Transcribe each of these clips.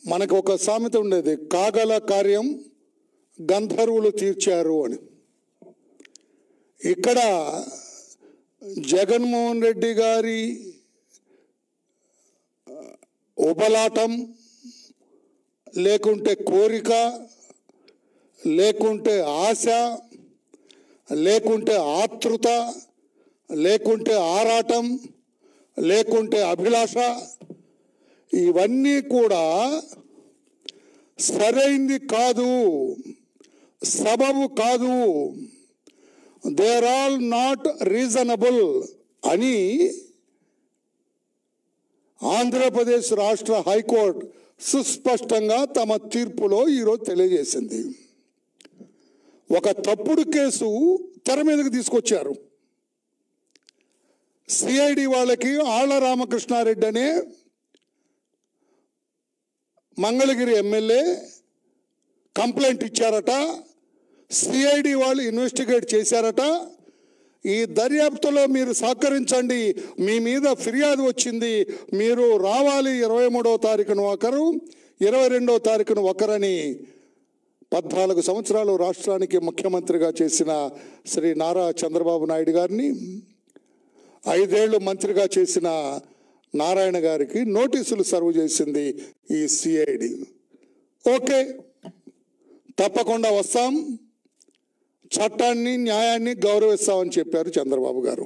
మనకు ఒక సామెత ఉండేది కాగల కార్యం గంధర్వులు తీర్చారు అని ఇక్కడ జగన్మోహన్ రెడ్డి గారి ఉపలాటం లేకుంటే కోరిక లేకుంటే ఆశ లేకుంటే ఆతృత లేకుంటే ఆరాటం లేకుంటే అభిలాష ఇవన్నీ కూడా సరైంది కాదు సబబు కాదు దేర్ ఆల్ నాట్ రీజనబుల్ అని ఆంధ్రప్రదేశ్ రాష్ట్ర హైకోర్టు సుస్పష్టంగా తమ తీర్పులో ఈరోజు తెలియజేసింది ఒక తప్పుడు కేసు తెర మీదకి తీసుకొచ్చారు సిఐడి వాళ్ళకి ఆళ్ల రామకృష్ణారెడ్డి అనే మంగళగిరి ఎమ్మెల్యే కంప్లైంట్ ఇచ్చారట సిఐడి వాళ్ళు ఇన్వెస్టిగేట్ చేశారట ఈ దర్యాప్తులో మీరు సహకరించండి మీ మీద ఫిర్యాదు వచ్చింది మీరు రావాలి ఇరవై మూడవ తారీఖున ఒకరు ఇరవై రెండవ తారీఖున ఒకరని పద్నాలుగు సంవత్సరాలు రాష్ట్రానికి ముఖ్యమంత్రిగా చేసిన శ్రీ నారా చంద్రబాబు నాయుడు గారిని ఐదేళ్లు మంత్రిగా చేసిన నారాయణ గారికి నోటీసులు సర్వ్ చేసింది ఈ సిఐడి ఓకే తప్పకుండా వస్తాం చట్టాన్ని న్యాయాన్ని గౌరవిస్తామని చెప్పారు చంద్రబాబు గారు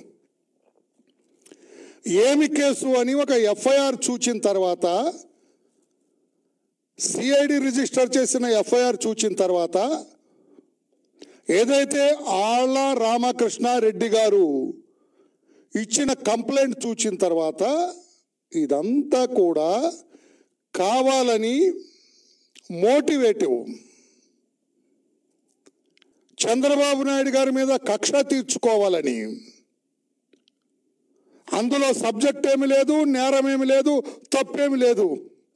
ఏమి కేసు అని ఒక ఎఫ్ఐఆర్ చూచిన తర్వాత సిఐడి రిజిస్టర్ చేసిన ఎఫ్ఐఆర్ చూచిన తర్వాత ఏదైతే ఆళ్ళ రామకృష్ణ రెడ్డి గారు ఇచ్చిన కంప్లైంట్ చూచిన తర్వాత ఇదంతా కూడా కావాలని మోటివేటివ్ చంద్రబాబు నాయుడు గారి మీద కక్ష తీర్చుకోవాలని అందులో సబ్జెక్ట్ ఏమి లేదు నేరం ఏమి లేదు తప్పేమి లేదు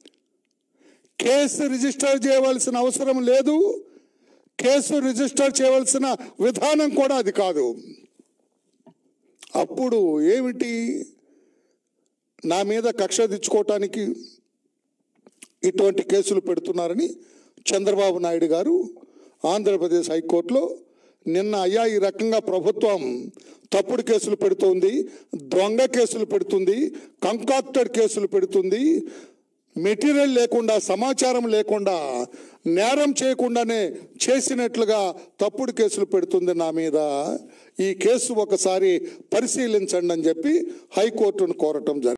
కేసు రిజిస్టర్ చేయవలసిన అవసరం లేదు కేసు రిజిస్టర్ చేయవలసిన విధానం కూడా అది కాదు అప్పుడు ఏమిటి నా మీద కక్ష తెచ్చుకోవటానికి ఇటువంటి కేసులు పెడుతున్నారని చంద్రబాబు నాయుడు గారు ఆంధ్రప్రదేశ్ హైకోర్టులో నిన్న అయ్యా ఈ రకంగా ప్రభుత్వం తప్పుడు కేసులు పెడుతోంది దొంగ కేసులు పెడుతుంది కంకాక్టెడ్ కేసులు పెడుతుంది మెటీరియల్ లేకుండా సమాచారం లేకుండా నేరం చేయకుండానే చేసినట్లుగా తప్పుడు కేసులు పెడుతుంది నా మీద ఈ కేసు ఒకసారి పరిశీలించండి అని చెప్పి హైకోర్టును కోరటం జరిగింది